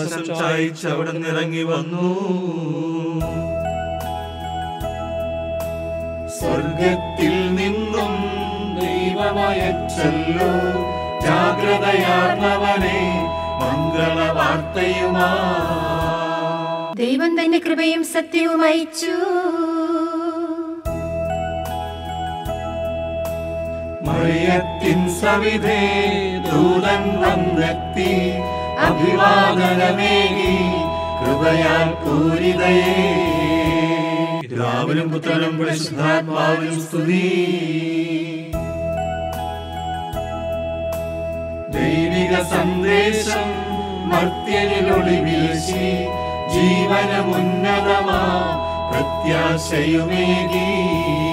ആകാശം ചായച്ച് അവിടെ നിറങ്ങി വന്നു സ്വർഗത്തിൽ നിന്നും ദൈവമയച്ചല്ലോ ജാഗ്രതയാർന്നവനെ മംഗളവാർത്തയുമാ ദൈവം തന്റെ കൃപയും സത്യവും അയച്ചു മറിയത്തിൻ സവിധേ ദൂതൻ വന്നെത്തി അഭിവാദനമേകി കൃപയാൽ പൂരിതയേ പിതാവിനും പുത്രനും പരിശുദ്ധാത്മാവിനും സ്തുതി ദൈവിക സന്ദേശം മർത്യനിലൊളി വീശി ജീവനമുന്നതമാ പ്രത്യാശയുമേകി